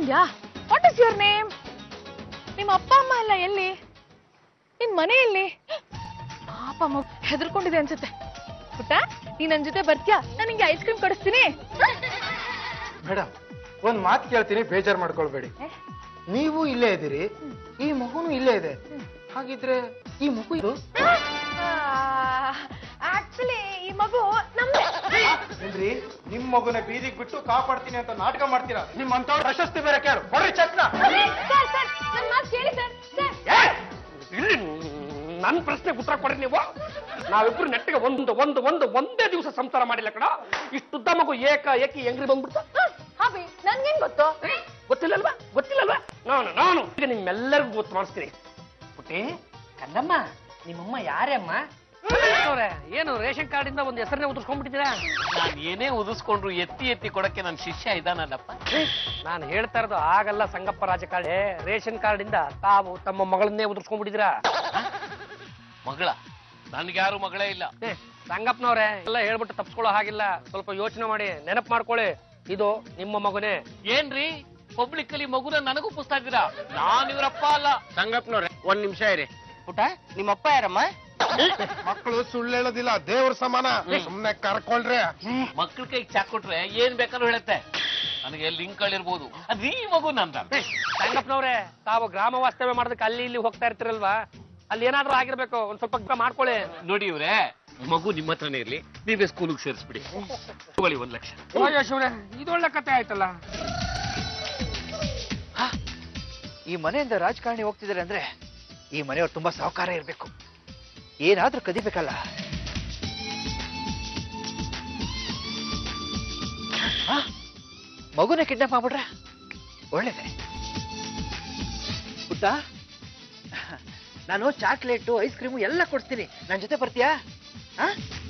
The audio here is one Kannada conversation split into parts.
ಬಂದ್ಯಾ ವಾಟ್ ಇಸ್ ಯುವರ್ ನೇಮ್ ನಿಮ್ಮ ಅಪ್ಪ ಅಮ್ಮ ಎಲ್ಲ ಎಲ್ಲಿ ನಿನ್ ಮನೆ ಎಲ್ಲಿ ಪಾಪ ಮಗು ಹೆದರ್ಕೊಂಡಿದೆ ಅನ್ಸುತ್ತೆ ಪುಟ್ಟ ನೀ ನನ್ ಜೊತೆ ಬರ್ತ್ಯಾ ನಾನು ನಿಂಗೆ ಐಸ್ ಕ್ರೀಮ್ ಕೊಡಿಸ್ತೀನಿ ಮೇಡಮ್ ಒಂದ್ ಮಾತು ಕೇಳ್ತೀನಿ ಬೇಜಾರ್ ಮಾಡ್ಕೊಳ್ಬೇಡಿ ನೀವು ಇಲ್ಲೇ ಇದ್ದೀರಿ ಈ ಮಗುನು ಇಲ್ಲೇ ಇದೆ ಹಾಗಿದ್ರೆ ಈ ಮಗು ಇದು ಆಕ್ಚುಲಿ ಈ ಮಗು ನಮ್ದೇ ಏನ್ರಿ ನಿಮ್ ಮಗುನ ಬೀದಿಗೆ ಬಿಟ್ಟು ಕಾಪಾಡ್ತೀನಿ ಅಂತ ನಾಟಕ ಮಾಡ್ತೀರಾ ನಿಮ್ಮಂತವ್ರ ಪ್ರಶಸ್ತಿ ಬೇರೆ ಕೇಳು ಕೊಡ್ರಿ ಚಕ್ನ ಸರ್ ಸರ್ ನನ್ನ ಮಾತು ಕೇಳಿ ಸರ್ ಸರ್ ಇಲ್ಲಿ ನನ್ನ ಪ್ರಶ್ನೆಗೆ ಉತ್ತರ ಕೊಡ್ರಿ ನೀವು ನಾವಿಬ್ರು ನೆಟ್ಟಿಗೆ ಒಂದು ಒಂದು ಒಂದು ಒಂದೇ ದಿವಸ ಸಂಸಾರ ಮಾಡಿಲ್ಲ ಕಣ ಇಷ್ಟುದ್ದ ಮಗು ಏಕ ಏಕಿ ಹೆಂಗ್ರಿ ಬಂದ್ಬಿಡ್ತ ಹಾಬಿ ನನ್ಗೇನ್ ಗೊತ್ತು ಗೊತ್ತಿಲ್ಲಲ್ವಾ ಗೊತ್ತಿಲ್ಲಲ್ವಾ ನಾನು ನಾನು ಈಗ ನಿಮ್ಮೆಲ್ಲರಿಗೂ ಗೊತ್ತು ಮಾಡಿಸ್ತೀನಿ ಪುಟ್ಟಿ ಕಂದಮ್ಮ ನಿಮ್ಮಮ್ಮ ಯಾರಮ್ಮ ಅವ್ರೆ, ಏನು ರೇಷನ್ ಕಾರ್ಡ್ ಇಂದ ಒಂದು ಹೆಸರನ್ನೇ ಉದುರ್ಸ್ಕೊಂಡ್ಬಿಟ್ಟಿದ್ದೀರಾ ನಾನು ಏನೇ ಉದಿಸ್ಕೊಂಡ್ರು ಎತ್ತಿ ಎತ್ತಿ ಕೊಡಕ್ಕೆ ನನ್ನ ಶಿಷ್ಯ ಇದ್ದಾನಲ್ಲಪ್ಪ ನಾನು ಹೇಳ್ತಾ ಇರೋದು ಆಗಲ್ಲ ಸಂಗಪ್ಪ ರಾಜಕಾರಣಿ ರೇಷನ್ ಕಾರ್ಡ್ ಇಂದ ತಾವು ತಮ್ಮ ಮಗಳನ್ನೇ ಉದುರ್ಸ್ಕೊಂಡ್ಬಿಟ್ಟಿದ್ದೀರಾ ಮಗಳ ನನ್ಗ್ಯಾರು ಮಗಳೇ ಇಲ್ಲ ಏ, ಸಂಗಪ್ಪನವ್ರೆ ಎಲ್ಲ ಹೇಳ್ಬಿಟ್ಟು ತಪ್ಪಿಸ್ಕೊಳ್ಳೋ ಹಾಗಿಲ್ಲ ಸ್ವಲ್ಪ ಯೋಚನೆ ಮಾಡಿ ನೆನಪು ಮಾಡ್ಕೊಳ್ಳಿ ಇದು ನಿಮ್ಮ ಮಗನೇ ಏನ್ರಿ ಪಬ್ಲಿಕ್ ಅಲ್ಲಿ ಮಗುನ ನನಗೂ ಪುಸ್ತಾ ಇದ್ದೀರಾ ನಾನ್ ಇವ್ರಪ್ಪ ಅಲ್ಲ ಸಂಗಪ್ಪನವ್ರೆ ಒಂದ್ ನಿಮಿಷ ಇರಿ ಪುಟ ನಿಮ್ಮಪ್ಪ ಯಾರಮ್ಮ ಮಕ್ಕಳು ಸುಳ್ಳು ಹೇಳೋದಿಲ್ಲ ದೇವ್ರ ಸಮಾನ ಸುಮ್ನೆ ಕರ್ಕೊಳ್ರಿ ಮಕ್ಳ ಕೈಗೆ ಚಾಕ್ ಕೊಟ್ರೆ ಏನ್ ಬೇಕಾದ್ರೂ ಹೇಳುತ್ತೆ ನನಗೆ ಲಿಂಕ್ ಇರ್ಬೋದು ಅದ್ ಈ ಮಗು ನಂದ ಸಂಗಪ್ಪನವ್ರೆ ತಾವು ಗ್ರಾಮ ವಾಸ್ತವ್ಯ ಮಾಡೋದಕ್ಕೆ ಅಲ್ಲಿ ಇಲ್ಲಿ ಹೋಗ್ತಾ ಇರ್ತಿರಲ್ವಾ ಅಲ್ಲಿ ಏನಾದ್ರೂ ಆಗಿರ್ಬೇಕು ಒಂದ್ ಸ್ವಲ್ಪ ಗ- ಮಾಡ್ಕೊಳ್ಳಿ ನೋಡಿ ಇವ್ರೆ ಮಗು ನಿಮ್ಮ ಹತ್ರನೇ ಇರ್ಲಿ ನೀವೇ ಸ್ಕೂಲಿಗೆ ಸೇರಿಸ್ಬಿಡಿ ತಗೊಳ್ಳಿ ಒಂದ್ ಲಕ್ಷ ಅಯ್ಯೋ ಶಿವ್ರೆ ಇದೊಳ್ಳೆ ಕತೆ ಆಯ್ತಲ್ಲ ಈ ಮನೆಯಿಂದ ರಾಜಕಾರಣಿ ಹೋಗ್ತಿದ್ದಾರೆ ಅಂದ್ರೆ ಈ ಮನೆಯವ್ರು ತುಂಬಾ ಸಾಹುಕಾರ ಇರ್ಬೇಕು ಏನಾದ್ರೂ ಕದಿಬೇಕಲ್ಲ ಆ? ಮಗುನ ಕಿಡ್ನಾಪ್ ಮಾಡ್ಬಿಟ್ರೆ ಒಳ್ಳೇದೆ ಪುಟ್ಟ ನಾನು ಚಾಕ್ಲೇಟು ಐಸ್ ಕ್ರೀಮು ಎಲ್ಲ ಕೊಡ್ತೀನಿ ನನ್ನ ಜೊತೆ ಬರ್ತೀಯಾ ಆ?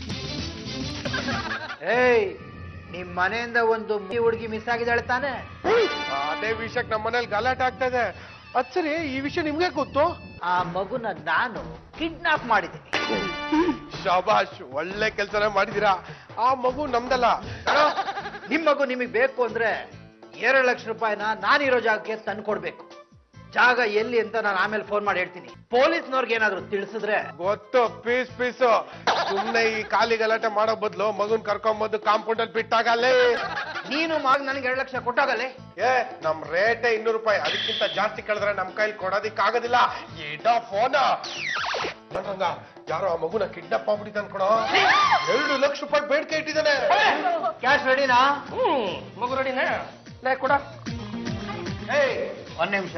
ಏಯ್ ನಿಮ್ ಮನೆಯಿಂದ ಒಂದು ಹುಡುಗಿ ಮಿಸ್ ಆಗಿದ್ದಾಳೆ ತಾನೆ ಅದೇ ವಿಷಯಕ್ಕೆ ನಮ್ಮ ಮನೇಲಿ ಗಲಾಟೆ ಆಗ್ತಾ ಇದೆ ಅದ್ ಸರಿ ಈ ವಿಷಯ ನಿಮ್ಗೆ ಗೊತ್ತು ಆ ಮಗುನ ನಾನು ಕಿಡ್ನಾಪ್ ಮಾಡಿದ್ದೀನಿ ಶಾಬಾಷ್ ಒಳ್ಳೆ ಕೆಲಸನೇ ಮಾಡಿದೀರಾ ಆ ಮಗು ನಮ್ದಲ್ಲ ಏನೋ? ನಿಮ್ ಮಗು ನಿಮಗೆ ಬೇಕು ಅಂದ್ರೆ ಎರಡು ಲಕ್ಷ ರೂಪಾಯಿನ ನಾನಿರೋ ಜಾಗಕ್ಕೆ ತಂದು ಕೊಡ್ಬೇಕು ಜಾಗ ಎಲ್ಲಿ ಅಂತ ನಾನು ಆಮೇಲೆ ಫೋನ್ ಮಾಡಿ ಹೇಳ್ತೀನಿ ಪೊಲೀಸ್ನವ್ರಿಗೆ ಏನಾದ್ರು ತಿಳಿಸಿದ್ರೆ ಗೊತ್ತು ಪೀಸ್ ಪೀಸು ಸುಮ್ನೆ ಈ ಖಾಲಿ ಗಲಾಟೆ ಮಾಡೋ ಬದಲು ಮಗುನ್ ಕರ್ಕೊಂಬಂದು ಕಾಂಪೌಂಡ್ ಅಲ್ಲಿ ಬಿಟ್ಟಾಗಲ್ಲೇ ನೀನು ಮಗ ನನಗೆ ಎರಡು ಲಕ್ಷ ಕೊಟ್ಟಾಗಲೇ ಏ ನಮ್ ರೇಟೇ ಇನ್ನೂರು ರೂಪಾಯಿ ಅದಕ್ಕಿಂತ ಜಾಸ್ತಿ ಕೇಳಿದ್ರೆ ನಮ್ ಕೈಲಿ ಕೊಡೋದಿಕ್ ಆಗೋದಿಲ್ಲ ಇಡ ಫೋನ್ ನಂಗ ಯಾರೋ ಆ ಮಗುನ ಕಿಡ್ನಾಪ್ ಆಗ್ಬಿಟ್ಟಿದ್ದಾನೆ ಕೊಡೋ ಎರಡು ಲಕ್ಷ ರೂಪಾಯಿ ಬೇಡಿಕೆ ಇಟ್ಟಿದ್ದಾನೆ ಕ್ಯಾಶ್ ರೆಡಿನಾ ಹ್ಮ್ ಮಗು ರೆಡಿನೇ ಲೇ ಕೊಡ ಏಯ್ ಒಂದ್ ನಿಮಿಷ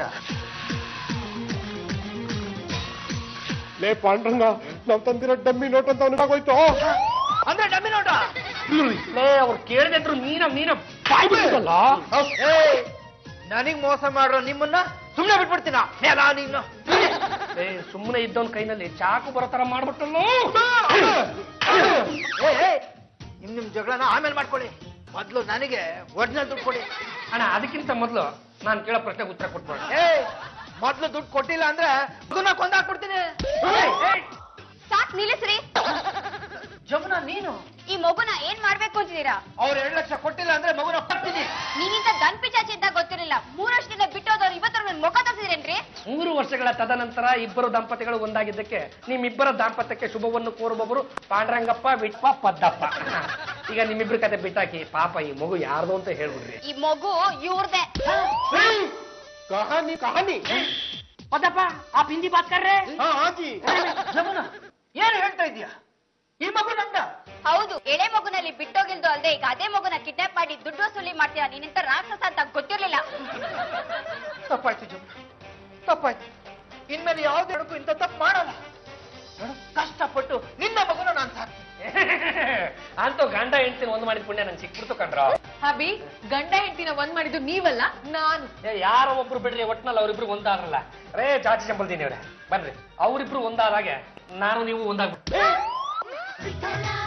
ಲೇ ಪಾಂಡ್ರಂಗ ನಾವ್ ತಂದಿರೋ ಡಮ್ಮಿ ನೋಟ್ ಅಂತ ಅವ್ನಿಗೆ ಆಗೋಯ್ತು ಅಂದ್ರೆ ಡಮ್ಮಿ ನೋಟ ಲೇ ಅವ್ರು ಕೇಳಿದ್ರು ನೀನ ನೀನ ಬಾಯ್ ಬಿಟ್ಟಿದ್ದಲ್ಲ ಏಯ್ ನನಗ್ ಮೋಸ ಮಾಡ್ರೋ ನಿಮ್ಮನ್ನ ಸುಮ್ನೆ ಬಿಟ್ಬಿಡ್ತೀನ ನೆಲ ನೀನು ಏ ಸುಮ್ಮನೆ ಇದ್ದವನ್ ಕೈನಲ್ಲಿ ಚಾಕು ಬರೋ ತರ ಮಾಡ್ಬಿಟ್ಟಲ್ಲ ಏ ಏ, ನಿಮ್ ನಿಮ್ ಜಗಳನ ಆಮೇಲೆ ಮಾಡ್ಕೊಳ್ಳಿ ಮೊದ್ಲು ನನಗೆ ಒರಿಜಿನಲ್ ದುಡ್ಡು ಕೊಡಿ ಅಣ್ಣ ಅದಕ್ಕಿಂತ ಮೊದಲು ನಾನು ಕೇಳೋ ಪ್ರಶ್ನೆಗೆ ಉತ್ತರ ಕೊಟ್ಬಿಡ ಏ ಮೊದ್ಲು ದುಡ್ಡು ಕೊಟ್ಟಿಲ್ಲ ಅಂದ್ರೆ ಮಗುನ ಕೊಂದಾಕ್ಬಿಡ್ತೀನಿ ಸಾಕ್ ನಿಲ್ಲಿಸ್ರಿ ಜಮುನಾ ನೀನು ಈ ಮಗುನ ಏನ್ ಮಾಡ್ಬೇಕು ಅಂತಿದ್ದೀರಾ ಅವ್ರು ಎರಡು ಲಕ್ಷ ಕೊಟ್ಟಿಲ್ಲ ಅಂದ್ರೆ ಮಗುನ ಪಡ್ತೀನಿ ನೀನಿಂದ ದನ್ ಪಿಚಾಚಿ ಇದ್ದಾಗ ಗೊತ್ತಿರಲಿಲ್ಲ ಮೂರ್ ವರ್ಷದಿಂದ ಬಿಟ್ಟೋದವ್ರು ಇವತ್ತು ನನ್ ಮುಖ ತೋರಿಸಿದ್ರೇನ್ರಿ ಮೂರು ವರ್ಷಗಳ ತದನಂತರ ಇಬ್ಬರು ದಂಪತಿಗಳು ಒಂದಾಗಿದ್ದಕ್ಕೆ ನಿಮ್ಮಿಬ್ಬರ ದಾಂಪತ್ಯಕ್ಕೆ ಶುಭವನ್ನು ಕೋರುವವರು ಪಾಂಡ್ರಂಗಪ್ಪ ವಿಟ್ಪ ಪದ್ದಪ್ಪ ಈಗ ನಿಮ್ಮಿಬ್ರ ಕತೆ ಬಿಟ್ಟಾಕಿ ಪಾಪ ಈ ಮಗು ಯಾರ್ದು ಅಂತ ಹೇಳ್ಬಿಡ್ರಿ ಈ ಮಗು ಇವ್ರದೇ ಕಹಾನಿ ಕಹಾನಿ ಪದ್ದಪ್ಪ ಆ ಹಿಂದಿ ಬಾತ್ ಕರ್ರೆ ಹಾ ಹಾಜಿ ಜಮುನಾ ಏನ್ ಹೇಳ್ತಾ ಇದೀಯ ಈ ಮಗು ನಂದ ಹೌದು ಎಳೆ ಮಗುನಲ್ಲಿ ಬಿಟ್ಟೋಗಿಲ್ದು ಅಲ್ದೆ ಈಗ ಅದೇ ಮಗುನ ಕಿಡ್ನಾಪ್ ಮಾಡಿ ದುಡ್ಡು ವಸೂಲಿ ಮಾಡ್ತೀರಾ ನೀನಿಂತ ರಾಕ್ಷಸ ಅಂತ ಗೊತ್ತಿರ್ಲಿಲ್ಲ ತಪ್ಪಾಯ್ತು ಜಮುನಾ ತಪ್ಪಾಯ್ತು ಇನ್ಮೇಲೆ ಯಾವ್ದು ಹೇಳಕ್ಕೂ ಇಂಥ ತಪ್ಪು ಮಾಡಲ್ಲ ನೋಡು, ಕಷ್ಟಪಟ್ಟು ನಿನ್ನ ಮಗುನ ನಾನು ಸಾಕ್ತೀನಿ ಅಂತೂ ಗಂಡ ಹೆಂಡ್ತಿನ ಒಂದು ಮಾಡಿದ ಪುಣ್ಯ ನನ್ ಸಿಕ್ಬಿಡ್ತು ಕಂಡ್ರ ಹಬಿ ಗಂಡ ಹೆಂಡತಿನ ಒಂದ್ ಮಾಡಿದ್ದು ನೀವಲ್ಲ ನಾನು ಯಾರೋ ಒಬ್ರು ಬಿಡ್ರಿ ಒಟ್ನಲ್ಲಿ ಅವ್ರಿಬ್ರು ಒಂದಾದ್ರಲ್ಲ ರೇ ಚಾಚಿ ಚಂಬಲ್ದೀನಿ ಅವ್ರೆ ಬನ್ರಿ ಅವ್ರಿಬ್ರು ಒಂದಾದಾಗೆ ನಾನು ನೀವು ಒಂದಾಗ್ಬಿಟ್ಟು ವಿಠಲ